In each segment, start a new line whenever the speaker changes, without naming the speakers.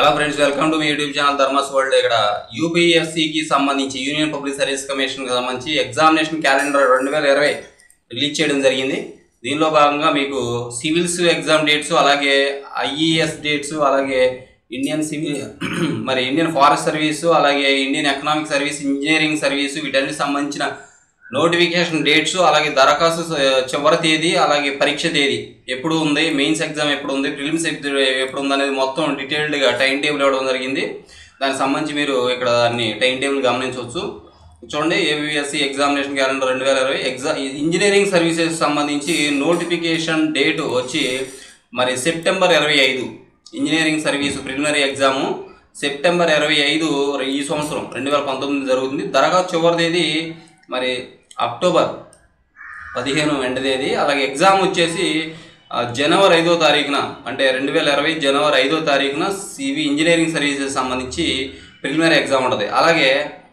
hello friends welcome to మీ YouTube channel Dharmas world ఇక్కడ యూపీఎస్సికి సంబంధించి యూనియన్ పబ్లిక్ సర్వీస్ కమిషన్కి సంబంధించి ఎగ్జామినేషన్ క్యాలెండర్ రెండు వేల ఇరవై రిలీజ్ చేయడం జరిగింది దీనిలో భాగంగా మీకు సివిల్స్ ఎగ్జామ్ డేట్స్ అలాగే ఐఈఎస్ డేట్స్ అలాగే ఇండియన్ సివిల్ మరి ఇండియన్ ఫారెస్ట్ సర్వీసు అలాగే Indian economic service engineering service వీటన్నిటికి సంబంధించిన నోటిఫికేషన్ డేట్స్ అలాగే దరఖాస్తు స- చివరి తేదీ అలాగే పరీక్ష తేదీ ఎప్పుడు ఉంది మెయిన్స్ ఎగ్జామ్ ఎప్పుడు ఉంది ప్రిలిమ్స్ ఎప్పుడు ఉంది అనేది మొత్తం డీటెయిల్డ్గా టైం టేబుల్ ఇవ్వడం జరిగింది దానికి సంబంధించి మీరు ఇక్కడ దాన్ని టైం టేబుల్ గమనించవచ్చు చూడండి ఏబిఎస్సి ఎగ్జామినేషన్ క్యాలెండర్ రెండు వేల ఇరవై ఎగ్జా ఇంజనీరింగ్ సర్వీసెస్ సంబంధించి నోటిఫికేషన్ డేట్ వచ్చి మరి సెప్టెంబర్ ఇరవై ఐదు engineering service preliminary exam September ఇరవై ఐదు ఈ సంవత్సరం రెండు వేల పంతొమ్మిది జరుగుతుంది దరఖాస్తు చివరి తేదీ మరి అక్టోబర్ పదిహేను ఎండ్ తేదీ అలాగే ఎగ్జామ్ వచ్చేసి ఆ, జనవరి ఐదో తారీఖున అంటే రెండు వేల ఇరవై జనవరి ఐదో తారీఖున సివి ఇంజనీరింగ్ సర్వీసెస్ సంబంధించి ప్రిలిమినరీ ఎగ్జామ్ ఉంటుంది అలాగే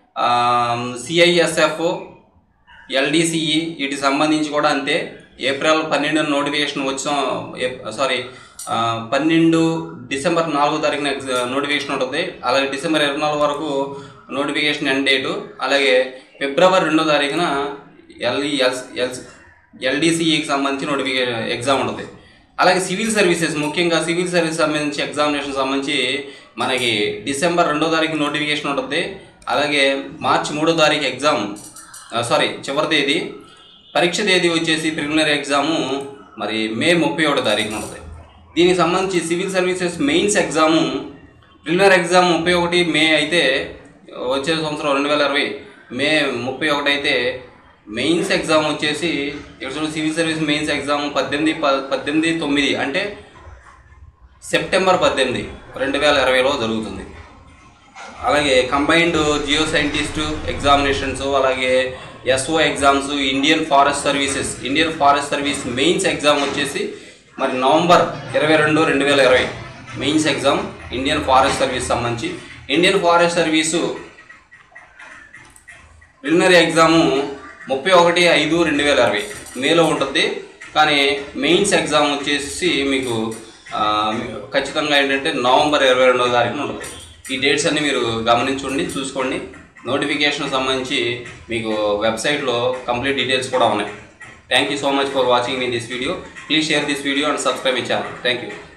సిఐఎస్ఎఫ్ ఎల్డిసిఈ వీటికి సంబంధించి కూడా అంతే ఏప్రిల్ పన్నెండు నోటిఫికేషన్ వచ్చాం సారీ పన్నెండు డిసెంబర్ నాలుగో తారీఖున ఎగ్జా- నోటిఫికేషన్ ఉంటుంది అలాగే డిసెంబర్ ఇరవై నాలుగు వరకు నోటిఫికేషన్ ఎండ్ డేటు అలాగే ఫిబ్రవరి రెండో తారీఖున ఎల్ఈఎస్ ఎల్స్ ఎల్డిసిఈకి సంబంధించి నోటిఫికేషన్ ఎగ్జామ్ ఉంటుంది అలాగే సివిల్ సర్వీసెస్ ముఖ్యంగా సివిల్ సర్వీస్ సంబంధించి ఎగ్జామినేషన్ సంబంధించి మనకి డిసెంబర్ రెండో తారీఖు నోటిఫికేషన్ ఉంటుంది అలాగే మార్చి మూడో తారీఖు ఎగ్జామ్ సారీ చివరి తేదీ పరీక్ష తేదీ వచ్చేసి ప్రిలిమినరీ ఎగ్జాము మరి మే ముప్పై ఒకటో తారీఖున ఉంటుంది దీనికి సంబంధించి civil services mains exam preliminary exam ముప్పై ఒకటి మే అయితే వచ్చే సంవత్సరం రెండు వేల ఇరవై మే ముప్పై ఒకటి అయితే మెయిన్స్ ఎగ్జామ్ వచ్చేసి ఇక్కడ చూడండి సివిల్ సర్వీస్ మెయిన్స్ ఎగ్జామ్ పద్దెనిమిది ప పద్దెనిమిది తొమ్మిది అంటే సెప్టెంబర్ పద్దెనిమిది రెండు వేల ఇరవైలో జరుగుతుంది అలాగే కంబైన్డ్ జియో సైంటిస్ట్ ఎగ్జామినేషన్స్ అలాగే SO exams Indian forest services Indian forest service mains exam వచ్చేసి మరి నవంబర్ ఇరవై రెండు రెండు వేల ఇరవై mains exam Indian forest service సంబంధించి Indian forest service preliminary exam ముప్పై ఒకటి ఐదు రెండు వేల ఇరవై మేలో ఉంటుంది కానీ మెయిన్స్ ఎగ్జామ్ వచ్చేసి మీకు ఆ, ఖచ్చితంగా ఏంటంటే నవంబర్ ఇరవై రెండవ తారీఖున ఉంటుంది ఈ డేట్స్ అన్ని మీరు గమనించుకోండి చూసుకోండి నోటిఫికేషన్ సంబంధించి మీకు వెబ్సైట్లో కంప్లీట్ డీటెయిల్స్ కూడా ఉన్నాయి thank you so much for watching మీ this video please share this video and subscribe my channel thank you